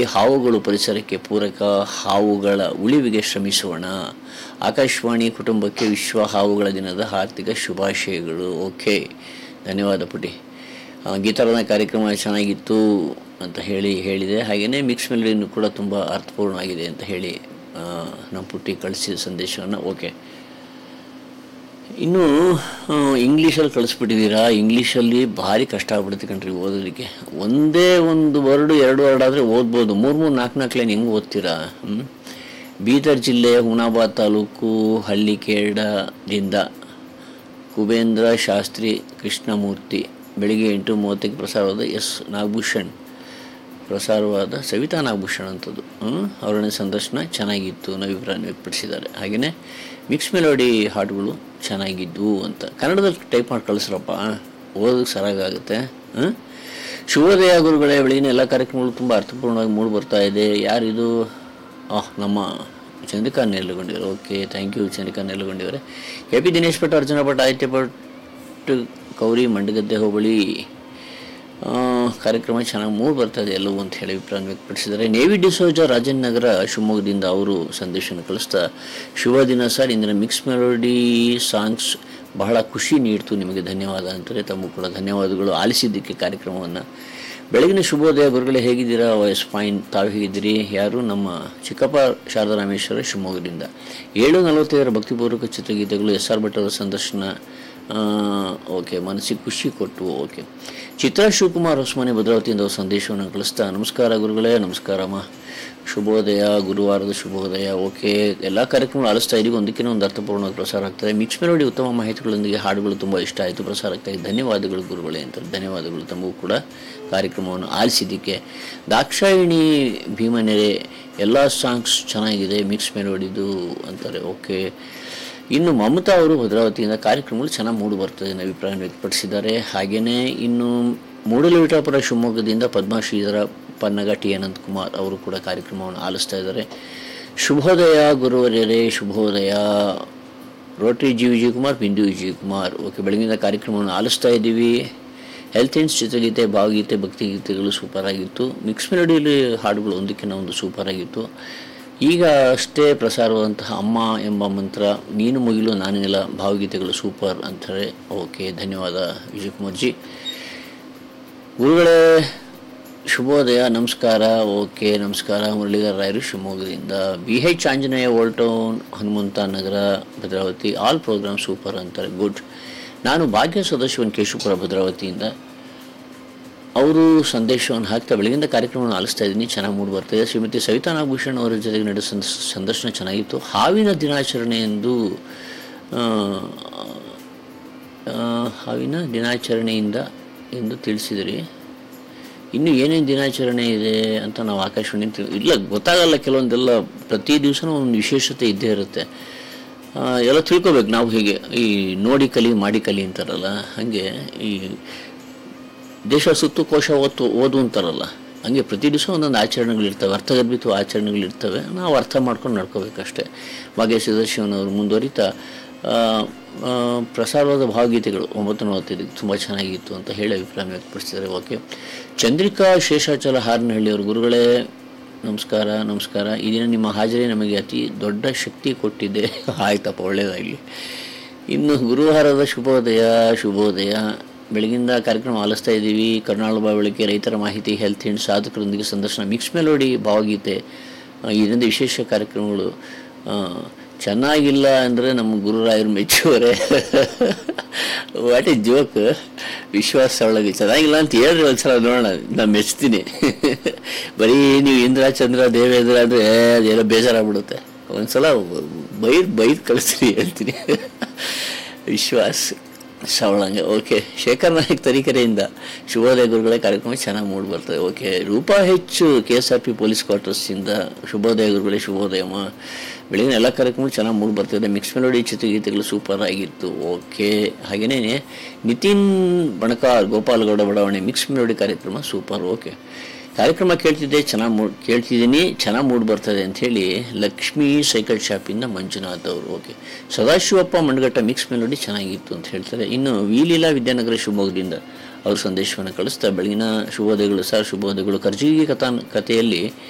ಹಾವುಗಳು ಪರಿಸರಕ್ಕೆ ಪೂರಕ ಹಾವುಗಳ ಉಳಿವಿಗೆ ಶ್ರಮಿಸೋಣ ಆಕಾಶವಾಣಿ ಕುಟುಂಬಕ್ಕೆ ವಿಶ್ವ ಹಾವುಗಳ ದಿನದ ಆರ್ಥಿಕ ಶುಭಾಶಯಗಳು ಓಕೆ ಧನ್ಯವಾದ ಪುಟಿ ಆ, ಗೀತಾರಾಧನ ಕಾರ್ಯಕ್ರಮ ಚೆನ್ನಾಗಿತ್ತು ಅಂತ ಹೇಳಿ ಹೇಳಿದೆ ಹಾಗೆಯೇ ಮಿಕ್ಸ್ ಮೆಲಡಿನೂ ಕೂಡ ತುಂಬ ಅರ್ಥಪೂರ್ಣವಾಗಿದೆ ಅಂತ ಹೇಳಿ ಆ, ನಮ್ಮ ಪುಟ್ಟಿ ಕಳಿಸಿದ ಸಂದೇಶವನ್ನು ಓಕೆ ಇನ್ನು ಆ, ಇಂಗ್ಲೀಷಲ್ಲಿ ಕಳಿಸ್ಬಿಟ್ಟಿದ್ದೀರಾ ಇಂಗ್ಲೀಷಲ್ಲಿ ಭಾರಿ ಕಷ್ಟ ಆಗ್ಬಿಡುತ್ತೆ ಕಣ್ರಿ ಓದೋದಕ್ಕೆ ಒಂದೇ ಒಂದು ವರ್ಡು ಎರಡು ವರ್ಡ್ ಆದರೆ ಓದ್ಬೋದು ಮೂರು ಮೂರು ನಾಲ್ಕು ನಾಲ್ಕು ಲೈನ್ ಹೆಂಗೆ ಓದ್ತೀರಾ ಹ್ಮ್? ಬೀದರ್ ಜಿಲ್ಲೆ ಹುಣಾಬಾದ್ ತಾಲೂಕು ಹಳ್ಳಿಕೇಡದಿಂದ ಕುಬೇಂದ್ರ ಶಾಸ್ತ್ರಿ ಕೃಷ್ಣಮೂರ್ತಿ ಬೆಳಿಗ್ಗೆ ಎಂಟು ಮೂವತ್ತಕ್ಕೆ ಪ್ರಸಾರವಾದ ಎಸ್ ನಾಗಭೂಷಣ್ ಪ್ರಸಾರವಾದ ಸವಿತಾ ನಾಗಭೂಷಣ್ ಅಂಥದ್ದು ಅವರನ್ನ ಸಂದರ್ಶನ ಚೆನ್ನಾಗಿತ್ತು ಅನ್ನೋ ಅಭಿಪ್ರಾಯ ವ್ಯಕ್ತಪಡಿಸಿದ್ದಾರೆ ಹಾಗೆಯೇ ಮಿಕ್ಸ್ ಮೆಲೋಡಿ ಹಾಡುಗಳು ಚೆನ್ನಾಗಿದ್ವು ಅಂತ ಕನ್ನಡದಲ್ಲಿ ಟೈಪ್ ಮಾಡಿ ಕಳಿಸ್ರಪ್ಪ ಓದೋದಕ್ಕೆ ಸರಾಗಾಗುತ್ತೆ ಹ್ಮ್? ಶುಭೋದಯ ಗುರುಗಳೇ ಬೆಳಗಿನ ಎಲ್ಲ ಕಾರ್ಯಕ್ರಮಗಳು ತುಂಬ ಅರ್ಥಪೂರ್ಣವಾಗಿ ಮೂಡಿ ಬರ್ತಾ ಇದೆ ಯಾರಿದು ಆಹ್ ನಮ್ಮ ಚಂದ್ರಿಕಾ ನೆರಳುಗೊಂಡಿವರು ಓಕೆ ಥ್ಯಾಂಕ್ ಯು ಚಂದ್ರಿಕಾ ನೆರಳುಗೊಂಡಿವರೆ ಕೆ ಪಿ ದಿನೇಶ್ ಭಟ್ ಅರ್ಜುನ ಭಟ್ ಆದಿತ್ಯ ಭಟ್ ಕೌರಿ ಮಂಡಗದ್ದೆ ಹೋಬಳಿ ಆ, ಕಾರ್ಯಕ್ರಮ ಚೆನ್ನಾಗಿ ಮೂಡ್ ಬರ್ತಾ ಇದೆ ಎಲ್ಲವೂ ಅಂತ ಹೇಳಿ ಅಭಿಪ್ರಾಯ ವ್ಯಕ್ತಪಡಿಸಿದ್ದಾರೆ ನೇವಿ ಡಿಸೋಜ ರಾಜನ್ ನಗರ ಶಿವಮೊಗ್ಗದಿಂದ ಅವರು ಸಂದೇಶವನ್ನು ಕಳಿಸ್ತಾ ಶುಭ ದಿನ ಸರ್ ಇಂದಿನ ಮಿಕ್ಸ್ ಮೆಲೋಡಿ ಸಾಂಗ್ಸ್ ಬಹಳ ಖುಷಿ ನೀಡ್ತು ನಿಮಗೆ ಧನ್ಯವಾದ ಅಂತಾರೆ ತಮಗೂ ಕೂಡ ಧನ್ಯವಾದಗಳು ಆಲಿಸಿದ್ದಕ್ಕೆ ಕಾರ್ಯಕ್ರಮವನ್ನು ಬೆಳಗಿನ ಶುಭೋದಯ ಗುರುಗಳೇ ಹೇಗಿದ್ದೀರಾ ವಯಸ್ ಫೈನ್ ತಾವು ಹೇಗಿದ್ದೀರಿ ಯಾರು ನಮ್ಮ ಚಿಕ್ಕಪ್ಪ ಶಾರದಾ ರಾಮೇಶ್ವರ ಶಿವಮೊಗ್ಗದಿಂದ ಏಳು ನಲವತ್ತೈದರ ಭಕ್ತಿಪೂರ್ವಕ ಚಿತ್ರಗೀತೆಗಳು ಎಸ್ ಆರ್ ಭಟ್ ಅವರ ಸಂದರ್ಶನ ಆ, ಓಕೆ ಮನಸ್ಸಿಗೆ ಖುಷಿ ಕೊಟ್ಟು ಓಕೆ ಚಿತ್ರಾ ಶಿವಕುಮಾರ್ ಹೊಸಮನೆ ಭದ್ರಾವತಿಯಿಂದ ಅವ್ರ ಸಂದೇಶವನ್ನು ಕಳಿಸ್ತಾ ನಮಸ್ಕಾರ ಗುರುಗಳೇ ನಮಸ್ಕಾರಮ್ಮ ಶುಭೋದಯ ಗುರುವಾರದ ಶುಭೋದಯ ಓಕೆ ಎಲ್ಲ ಕಾರ್ಯಕ್ರಮಗಳು ಆಲಿಸ್ತಾ ಇದೀವಿ ಒಂದಕ್ಕಿಂತ ಒಂದು ಅರ್ಥಪೂರ್ಣವಾಗಿ ಪ್ರಸಾರ ಆಗ್ತದೆ ಮಿಕ್ಸ್ ಮೆಲೋಡಿ ಉತ್ತಮ ಮಾಹಿತಿಗಳೊಂದಿಗೆ ಹಾಡುಗಳು ತುಂಬ ಇಷ್ಟ ಆಯಿತು ಪ್ರಸಾರ ಆಗ್ತಾ ಇದೆ ಧನ್ಯವಾದಗಳು ಗುರುಗಳೇ ಅಂತ ಧನ್ಯವಾದಗಳು ತಮಗೂ ಕೂಡ ಕಾರ್ಯಕ್ರಮವನ್ನು ಆಲಿಸಿದ್ದಕ್ಕೆ ದಾಕ್ಷಾಯಿಣಿ ಭೀಮನೆರೆ ಎಲ್ಲ ಸಾಂಗ್ಸ್ ಚೆನ್ನಾಗಿದೆ ಮಿಕ್ಸ್ ಮೆಲೋಡಿದು ಅಂತಾರೆ ಓಕೆ ಇನ್ನು ಮಮತಾ ಅವರು ಭದ್ರಾವತಿಯಿಂದ ಕಾರ್ಯಕ್ರಮಗಳು ಚೆನ್ನಾಗಿ ಮೂಡಿ ಬರ್ತದೆ ಅನ್ನೋ ಅಭಿಪ್ರಾಯ ವ್ಯಕ್ತಪಡಿಸಿದ್ದಾರೆ ಹಾಗೆಯೇ ಇನ್ನು ಮೂಡಲವಿಟಾಪುರ ಶಿವಮೊಗ್ಗದಿಂದ ಪದ್ಮಶ್ರೀಧರ ಪನ್ನಗ ಟಿ ಅನಂತ್ ಕುಮಾರ್ ಅವರು ಕೂಡ ಕಾರ್ಯಕ್ರಮವನ್ನು ಆಲಿಸ್ತಾ ಇದ್ದಾರೆ ಶುಭೋದಯ ಗುರುವರ್ಯರೇ ಶುಭೋದಯ ರೋಟರಿ ಜಿ ವಿಜಯಕುಮಾರ್ ಬಿಂದು ವಿಜಯಕುಮಾರ್ ಓಕೆ ಬೆಳಗಿನ ಕಾರ್ಯಕ್ರಮವನ್ನು ಆಲಿಸ್ತಾ ಇದ್ದೀವಿ ಹೆಲ್ತ್ ಇನ್ಸ್ ಚಿತ್ರಗೀತೆ ಭಾವಗೀತೆ ಭಕ್ತಿಗೀತೆಗಳು ಸೂಪರ್ ಆಗಿತ್ತು ಮಿಕ್ಸ್ ಮೆಲೋಡಿಯಲ್ಲಿ ಹಾಡುಗಳು ಒಂದಕ್ಕಿಂತ ಒಂದು ಸೂಪರ್ ಆಗಿತ್ತು ಈಗ ಅಷ್ಟೇ ಪ್ರಸಾರವಾದಂತಹ ಅಮ್ಮ ಎಂಬ ಮಂತ್ರ ನೀನು ಮುಗಿಲು ನಾನಿಲ್ಲ ಭಾವಗೀತೆಗಳು ಸೂಪರ್ ಅಂತಾರೆ ಓಕೆ ಧನ್ಯವಾದ ವಿಜಯಕುಮಾರ್ ಜಿ ಗುರುಗಳೇ ಶುಭೋದಯ ನಮಸ್ಕಾರ ಓಕೆ ನಮಸ್ಕಾರ ಮುರಳೀಧರ ರಾಯರು ಶಿವಮೊಗ್ಗದಿಂದ B H Anjaneya old town Hanumantha Nagara Bhadravati all program super ಅಂತಾರೆ ಗುಡ್ ನಾನು ಭಾಗ್ಯ ಸದಸ್ಯವನ್ ಕೇಶವಪುರ ಭದ್ರಾವತಿಯಿಂದ ಅವರು ಸಂದೇಶವನ್ನು ಹಾಕ್ತಾ ಬೆಳಗಿಂದ ಕಾರ್ಯಕ್ರಮವನ್ನು ಆಲಿಸ್ತಾ ಇದ್ದೀನಿ ಚೆನ್ನಾಗಿ ಮೂಡಿ ಬರ್ತಾಯಿದೆ ಶ್ರೀಮತಿ ಸವಿತಾ ನಾಗಭೂಷಣ್ ಅವರ ಜೊತೆಗೆ ನಡೆದ ಸಂದ- ಸಂದರ್ಶನ ಚೆನ್ನಾಗಿತ್ತು ಹಾವಿನ ದಿನಾಚರಣೆ ಎಂದು ಆ, ಆ, ಹಾವಿನ ದಿನಾಚರಣೆಯಿಂದ ಎಂದು ತಿಳಿಸಿದಿರಿ ಇನ್ನು ಏನೇನು ದಿನಾಚರಣೆ ಇದೆ ಅಂತ ನಾವು ಆಕಾಶವಾಣಿ ತಿಳ್- ಇಲ್ಲ ಗೊತ್ತಾಗಲ್ಲ ಕೆಲವೊಂದೆಲ್ಲ ಪ್ರತಿ ದಿವಸನೂ ಒಂದು ವಿಶೇಷತೆ ಇದ್ದೇ ಇರುತ್ತೆ ಆ, ಎಲ್ಲ ತಿಳ್ಕೊಬೇಕು ನಾವು ಹೀಗೆ ಈ ನೋಡಿ ಕಲಿ ಮಾಡಿ ಕಲಿ ಅಂತಾರಲ್ಲ ಹಾಗೆ ಈ ದೇಶ ಸುತ್ತು ಕೋಶ ಓದ್ತು ಓದು ಅಂತಾರಲ್ಲ ಹಂಗೆ ಪ್ರತಿ ದಿವಸ ಒಂದೊಂದು ಆಚರಣೆಗಳಿರ್ತವೆ ಅರ್ಥಗರ್ಭಿತ ಆಚರಣೆಗಳಿರ್ತವೆ ನಾವು ಅರ್ಥ ಮಾಡ್ಕೊಂಡು ನಡ್ಕೋಬೇಕಷ್ಟೇ ಭಾಗ್ಯ ಸುದರ್ಶನವರು ಮುಂದುವರಿತಾ ಆ, ಆ, ಪ್ರಸಾರವಾದ ಭಾವಗೀತೆಗಳು ಒಂಬತ್ತು ನಲವತ್ತೈದಕ್ಕೆ ತುಂಬ ಚೆನ್ನಾಗಿತ್ತು ಅಂತ ಹೇಳಿ ಅಭಿಪ್ರಾಯ ವ್ಯಕ್ತಪಡಿಸಿದ್ದಾರೆ ಓಕೆ ಚಂದ್ರಿಕಾ ಶೇಷಾಚಲ ಹಾರನಹಳ್ಳಿಯವರು ಗುರುಗಳೇ ನಮಸ್ಕಾರ ನಮಸ್ಕಾರ ಈ ದಿನ ನಿಮ್ಮ ಹಾಜರಿ ನಮಗೆ ಅತಿ ದೊಡ್ಡ ಶಕ್ತಿ ಕೊಟ್ಟಿದೆ ಆಯ್ತಪ್ಪ ಒಳ್ಳೆಯದಾಗಲಿ ಇನ್ನು ಗುರುವಾರದ ಶುಭೋದಯ ಶುಭೋದಯ ಬೆಳಗಿಂದ ಕಾರ್ಯಕ್ರಮ ಆಲಿಸ್ತಾ ಇದ್ದೀವಿ ಕರ್ನಾಳ ಬಾವಳಿಕೆ ರೈತರ ಮಾಹಿತಿ ಹೆಲ್ತ್ ಇಂಡ್ ಸಾಧಕರೊಂದಿಗೆ ಸಂದರ್ಶನ ಮಿಕ್ಸ್ ಮೆಲೋಡಿ ಭಾವಗೀತೆ ಆ, ಈ ದಿನದ ವಿಶೇಷ ಕಾರ್ಯಕ್ರಮಗಳು ಆ, ಚೆನ್ನಾಗಿಲ್ಲ ಅಂದರೆ ನಮ್ಮ ಗುರುರಾಯರು ಮೆಚ್ಚುವರೆ ವಾಟ್ ಇಸ್ ಜೋಕ್ ವಿಶ್ವಾಸ ಒಳಗೆ ಚೆನ್ನಾಗಿಲ್ಲ ಅಂತ ಹೇಳ್ರಿ ಒಂದ್ಸಲ ನೋಡೋಣ ನಾನು ಮೆಚ್ತೀನಿ ಬರೀ ನೀವು ಇಂದ್ರ ಚಂದ್ರ ದೇವೇಂದ್ರ ಅಂದರೆ ಅದೆಲ್ಲ ಬೇಜಾರಾಗ್ಬಿಡುತ್ತೆ ಒಂದ್ಸಲ ಬೈದ್ ಬೈದ್ ಕಳಿಸ್ರಿ ಹೇಳ್ತೀನಿ ವಿಶ್ವಾಸ್ ಸವಳಂಗೆ ಓಕೆ ಶೇಖರ್ ನಾಯಕ್ ತರೀಕೆರೆಯಿಂದ ಶುಭೋದಯ ಗುರುಗಳ ಕಾರ್ಯಕ್ರಮ ಚೆನ್ನಾಗಿ ಮೂಡಿ ಬರ್ತದೆ ಓಕೆ ರೂಪಾ ಹೆಚ್ಚು K S R P police ಕ್ವಾರ್ಟರ್ಸಿಂದ ಶುಭೋದಯ ಗುರುಗಳೇ ಶುಭೋದಯಮ್ಮ ಬೆಳಗಿನ ಎಲ್ಲ ಕಾರ್ಯಕ್ರಮ ಚೆನ್ನಾಗಿ ಮೂಡಿ ಬರ್ತಿದೆ ಮಿಕ್ಸ್ ಮೆಲೋಡಿ ಚಿತ್ರಗೀತೆಗಳು ಸೂಪರ್ ಆಗಿತ್ತು ಓಕೆ ಹಾಗೆಯೇ ನಿತಿನ್ ಬಣಕಾರ್ ಗೋಪಾಲಗೌಡ ಬಡಾವಣೆ ಮಿಕ್ಸ್ ಮೆಲೋಡಿ ಕಾರ್ಯಕ್ರಮ ಸೂಪರ್ ಓಕೆ ಕಾರ್ಯಕ್ರಮ ಕೇಳ್ತಿದ್ದೆ ಚೆನ್ನಾಗಿ ಮೂಡ್ ಕೇಳ್ತಿದ್ದೀನಿ ಚೆನ್ನಾಗಿ ಮೂಡ್ ಬರ್ತದೆ ಅಂಥೇಳಿ ಲಕ್ಷ್ಮೀ ಸೈಕಲ್ ಶಾಪಿಂದ ಮಂಜುನಾಥ್ ಅವರು okay Sadashivappa Mandagatta mix melody ಚೆನ್ನಾಗಿತ್ತು ಅಂತ ಹೇಳ್ತಾರೆ ಇನ್ನು ವಿಲೀಲಾ ವಿದ್ಯಾನಗರ ಶಿವಮೊಗ್ಗದಿಂದ ಅವ್ರ ಸಂದೇಶವನ್ನು ಕಳಿಸ್ತಾ ಬೆಳಗಿನ ಶುಭೋದಯಗಳು ಸರ್ ಶುಭೋದಯಗಳು ಕರ್ಜಿಗಿ ಕಥಾ ಕಥೆಯಲ್ಲಿ